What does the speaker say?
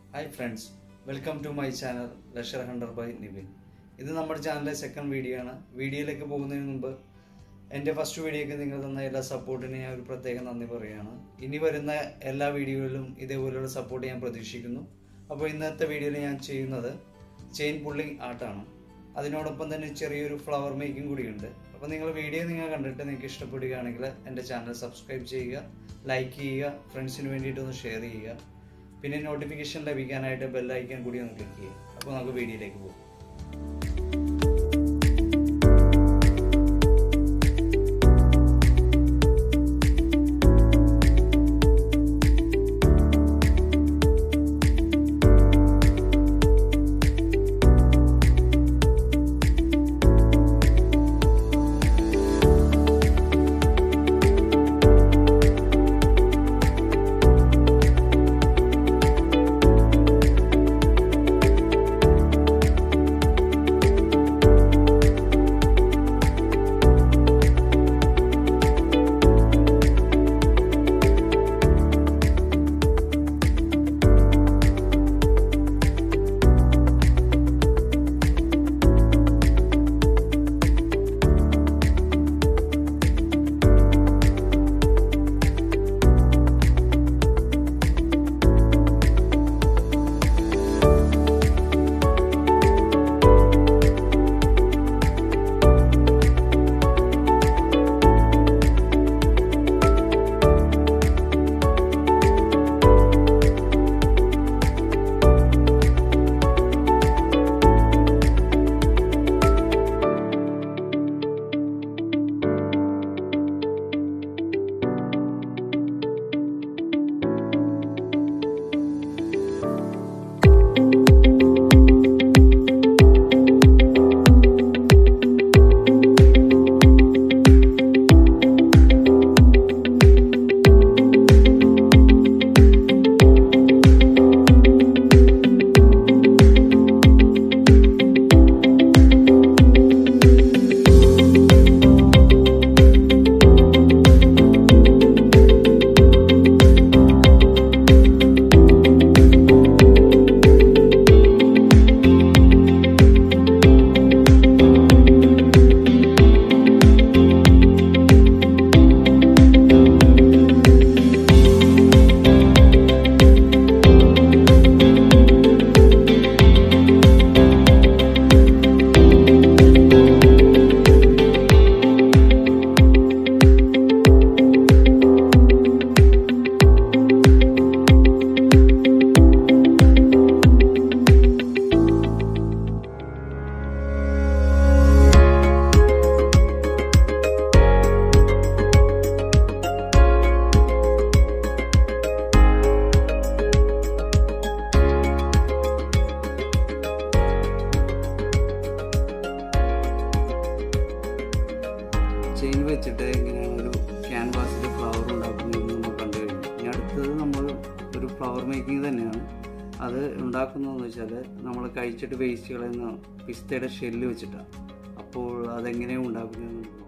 hi friends welcome to my channel leisure hunter by Nivin ഇത് നമ്മുടെ ചാനലിലെ സെക്കൻഡ് വീഡിയോ ആണ് വീഡിയോയിലേക്ക് പോകുന്നതിന് മുമ്പ് എൻ്റെ ഫസ്റ്റ് വീഡിയോയ്ക്ക് നിങ്ങൾ തന്ന എല്ലാ സപ്പോർട്ടിന് ഞാൻ ഒരു പ്രത്യേക നന്ദി പറയുകയാണ് ഇനി വരുന്ന എല്ലാ വീഡിയോയിലും ഇതേപോലെയുള്ള സപ്പോർട്ട് ഞാൻ പ്രതീക്ഷിക്കുന്നു അപ്പോൾ ഇന്നത്തെ വീഡിയോയിൽ ഞാൻ ചെയ്യുന്നത് ചെയിൻ പുള്ളിങ് ആർട്ടാണ് അതിനോടൊപ്പം തന്നെ ചെറിയൊരു ഫ്ലവർ മേക്കിംഗ് കൂടിയുണ്ട് അപ്പോൾ നിങ്ങൾ വീഡിയോ നിങ്ങൾ കണ്ടിട്ട് നിങ്ങൾക്ക് ഇഷ്ടപ്പെടുകയാണെങ്കിൽ എൻ്റെ ചാനൽ സബ്സ്ക്രൈബ് ചെയ്യുക ലൈക്ക് ചെയ്യുക ഫ്രണ്ട്സിന് വേണ്ടിയിട്ട് ഒന്ന് ഷെയർ ചെയ്യുക പിന്നെ നോട്ടിഫിക്കേഷൻ ലഭിക്കാനായിട്ട് ബെല്ലൈക്കൻ കൂടി ഒന്ന് ക്ലിക്ക് ചെയ്യുക അപ്പോൾ നമുക്ക് വീഡിയോയിലേക്ക് പോകും ചെയിൻ വെച്ചിട്ട് എങ്ങനെയാണ് ഒരു ക്യാൻവാസിൽ ഫ്ലവർ ഉണ്ടാക്കുന്നതെന്ന് നമ്മൾ കണ്ടു കഴിഞ്ഞു ഇനി അടുത്തത് നമ്മൾ ഒരു ഫ്ലവർ മേക്കിംഗ് തന്നെയാണ് അത് ഉണ്ടാക്കുന്നതെന്ന് വെച്ചാൽ നമ്മൾ കഴിച്ചിട്ട് വേസ്റ്റ് കളയുന്ന പിസ്തയുടെ ഷെല്ല് വെച്ചിട്ടാണ് അപ്പോൾ അതെങ്ങനെയാണ് ഉണ്ടാക്കുന്നതെന്ന് നമുക്ക്